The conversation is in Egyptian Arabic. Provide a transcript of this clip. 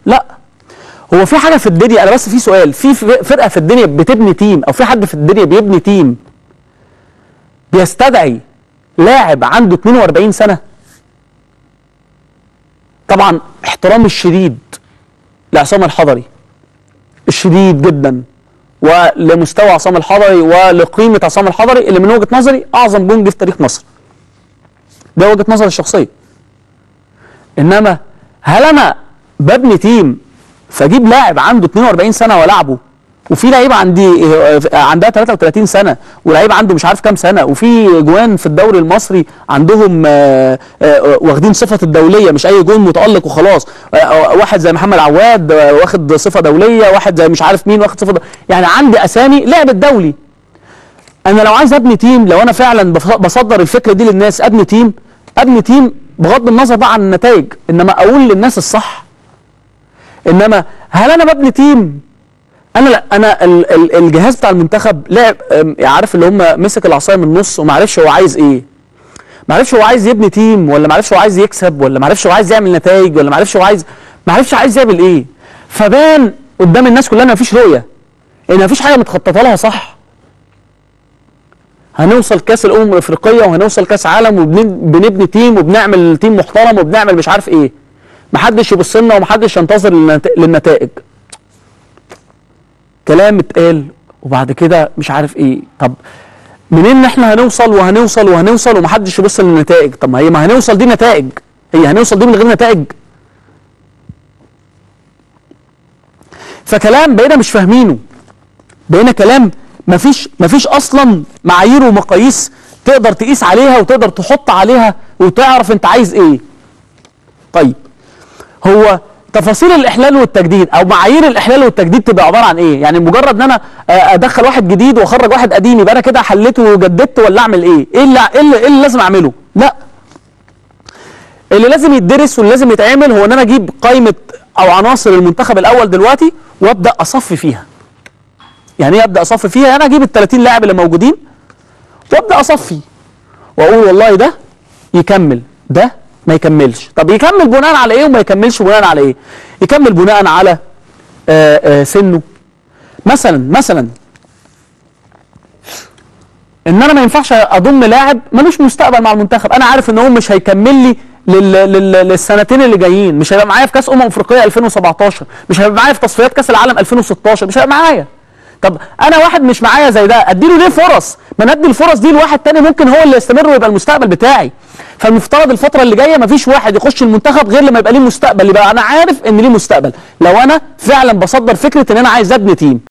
لا هو في حاجه في الدنيا انا بس في سؤال في فرقه في الدنيا بتبني تيم او في حد في الدنيا بيبني تيم بيستدعي لاعب عنده 42 سنه طبعا احترامي الشديد لعصام الحضري الشديد جدا ولمستوى عصام الحضري ولقيمه عصام الحضري اللي من وجهه نظري اعظم جونج في تاريخ مصر ده وجهه نظري الشخصيه انما هل انا ببني تيم فاجيب لاعب عنده 42 سنه والعبه وفي لعيبه عندي عندها 33 سنه ولعيبه عنده مش عارف كام سنه وفي جوان في الدوري المصري عندهم آآ آآ واخدين صفه الدوليه مش اي جون متالق وخلاص واحد زي محمد عواد واخد صفه دوليه واحد زي مش عارف مين واخد صفه دولية. يعني عندي اسامي لعبت دولي انا لو عايز ابني تيم لو انا فعلا بصدر الفكره دي للناس ابني تيم ابني تيم بغض النظر بقى عن النتائج انما اقول للناس الصح انما هل انا ببني تيم انا لا انا ال ال الجهاز بتاع المنتخب لعب عارف اللي هم مسك العصايه من النص وما عرفش هو عايز ايه ما عرفش هو عايز يبني تيم ولا ما عرفش هو عايز يكسب ولا ما عرفش هو عايز يعمل نتائج ولا ما عرفش هو عايز ما عرفش عايز يعمل ايه فبان قدام الناس كلها ان مفيش رؤيه ان مفيش حاجه متخططه لها صح هنوصل كاس الامم الافريقيه وهنوصل كاس عالم وبنبني تيم وبنعمل تيم محترم وبنعمل مش عارف ايه محدش يبص لنا ومحدش ينتظر للنتائج كلام اتقال وبعد كده مش عارف ايه طب منين احنا هنوصل وهنوصل وهنوصل ومحدش يبص للنتائج طب ما هي ما هنوصل دي نتائج هي هنوصل دي من غير نتائج فكلام بقينا مش فاهمينه بقينا كلام مفيش مفيش اصلا معايير ومقاييس تقدر تقيس عليها وتقدر تحط عليها وتعرف انت عايز ايه طيب هو تفاصيل الاحلال والتجديد او معايير الاحلال والتجديد تبقى عباره عن ايه يعني مجرد ان انا ادخل واحد جديد واخرج واحد قديم يبقى انا كده حليته وجددت ولا اعمل ايه ايه اللي ايه اللي, إيه اللي لازم اعمله لا اللي لازم يدرس واللي لازم يتعمل هو ان انا اجيب قائمه او عناصر المنتخب الاول دلوقتي وابدا اصفي فيها يعني ايه ابدا اصفي فيها انا اجيب ال 30 لاعب اللي موجودين وابدا اصفي واقول والله ده يكمل ده ما يكملش طب يكمل بناء على ايه وما يكملش بناء على ايه يكمل بناء على آآ آآ سنه مثلا مثلا ان انا ما ينفعش اضم لاعب ملوش مستقبل مع المنتخب انا عارف ان هو مش هيكمل لي لل... لل... للسنتين اللي جايين مش هيبقى معايا في كاس امم افريقيا 2017 مش هيبقى معايا في تصفيات كاس العالم 2016 مش هيبقى معايا طب انا واحد مش معايا زي ده اديله ليه فرص ما ندي الفرص دي لواحد تاني ممكن هو اللي يستمر ويبقى المستقبل بتاعي فالمفترض الفتره اللي جايه مفيش واحد يخش المنتخب غير لما يبقى ليه مستقبل يبقى انا عارف ان ليه مستقبل لو انا فعلا بصدر فكره ان انا عايز ابني تيم